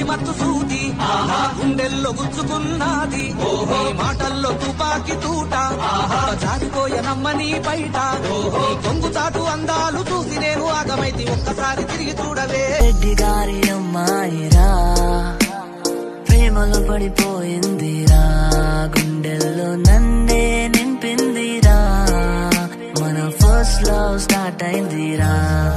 మత్తు సూది నా గుండెల్లో గుచ్చుకున్నది నీ మాటల్లో తుపాకి తూట జారిపోయనమ్మని బయట నీ కొంగు చాటు అందాలు చూసి నేను ఆగమైతి ఒక్కసారి తిరిగి చూడవే రెడ్డి గారి అమ్మాయిరా ప్రేమలో పడిపోయిందిరా గుండెల్లో నన్నే నింపిందిరా మన ఫస్ట్ లవ్ స్టార్ట్ అయిందిరా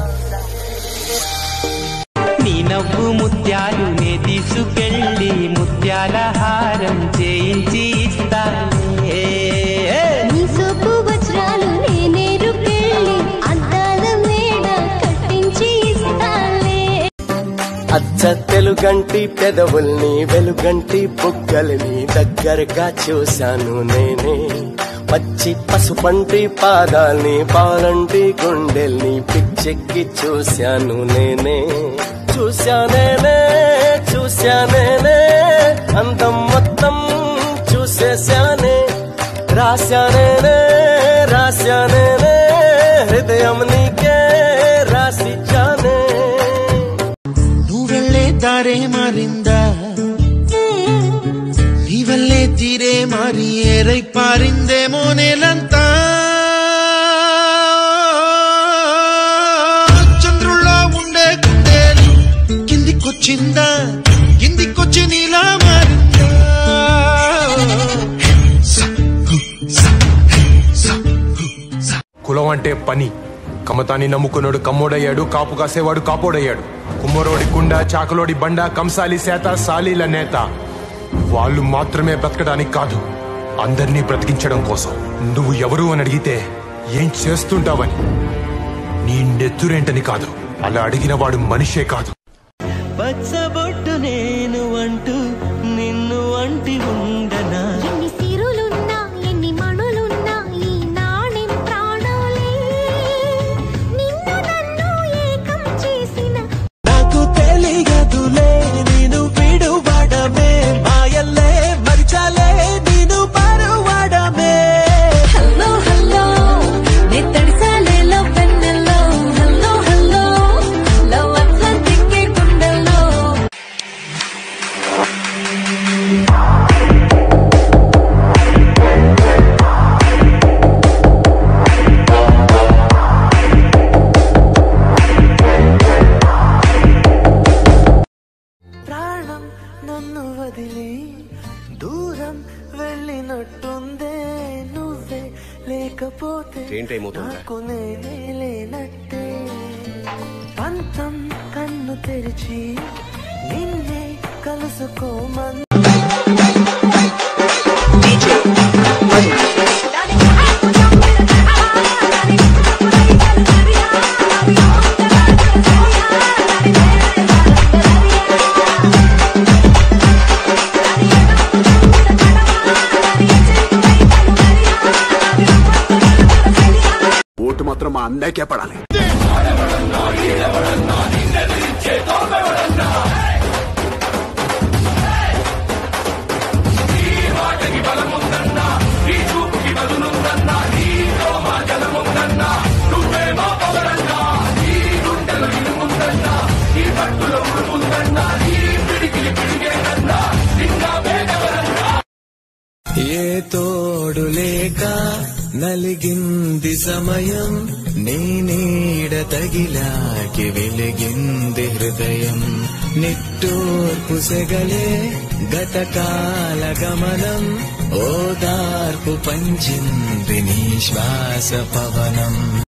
నీ నవ్వు ముత్యాలు నే తీసుకెళ్ళి ముత్యాల హారం చేయించి ఇస్తానే నీ సొప్పు వజ్రాలు నేనేరుకెళ్ళి అద్దాల మేడ కట్టించి ఇస్తాలే అచ్చ తెలుగంటి పెదవుల్ని వెలుగంటి బుగ్గల్ని దగ్గరగా చూశాను నేనే పచ్చి పసుపంటి పాదాల్ని పాలంటి గుండెల్ని పిచ్చెక్కి చూశాను నేనే చూశానేనే చూశానేనే అందం మొత్తం చూసేశానే రాశానేనే రాశానేనే హృదయం నీకే రాసిచ్చానే నువ్వెళ్ళే దారే మారిందా నీవల్లే తీరే మారి ఏరై పారిందేమో నేలంతా చంద్రుల్లో ఉండే గుండెలు కిందికొచ్చిందా కిందికొచ్చి నీలా మారిందా కులం అంటే పని కమతాన్ని నమ్ముకున్నాడు కమ్మోడయ్యాడు కాపు కాసేవాడు కాపోడయ్యాడు కుమ్మరోడి కుండ చాకలోడి బండ కంసాలి సేత సాలీల నేత వాళ్ళు మాత్రమే బ్రతకడానికి కాదు అందరినీ బ్రతికించడం కోసం నువ్వు ఎవరు అని అడిగితే ఏం చేస్తుంటావని నీ నెత్తురేంటని కాదు అలా అడిగిన వాడు మనిషే కాదు పచ్చబొట్టు నేను అంటూ నిన్ను అంటి ఉండనా ఎన్ని సిరులున్నా ఎన్ని మణులున్నా ఈ నాణెం ప్రాణాలే నిన్ను నన్ను ఏకం చేసిన నాకు తెలియదులే నేను విడువడమే మాయల్లే మరిచాలే నేను పరువడమే హలో హలో నే తడిసాలే లవ్ వెన్నెల్లో హలో హలో లవ్ అట్లాంటిక్ గుండెల్లో ప్రాణం నన్ను వదిలి దూరం వెళ్ళినట్టుందే నువ్వే లేకపోతే నాకు నేనే లేనట్టే పంతం కన్ను తెరిచి నిన్నే కలుసుకోమన్ ఓటు మాత్రం మా అందరికే పడాలి ఏ తోడు లేక నలిగింది సమయం నీ నీడ తగిలాకి వెలిగింది హృదయం నిట్టూర్పు సెగలే గతకాల గమనం ఓదార్పు పంచింది నీ శ్వాస పవనం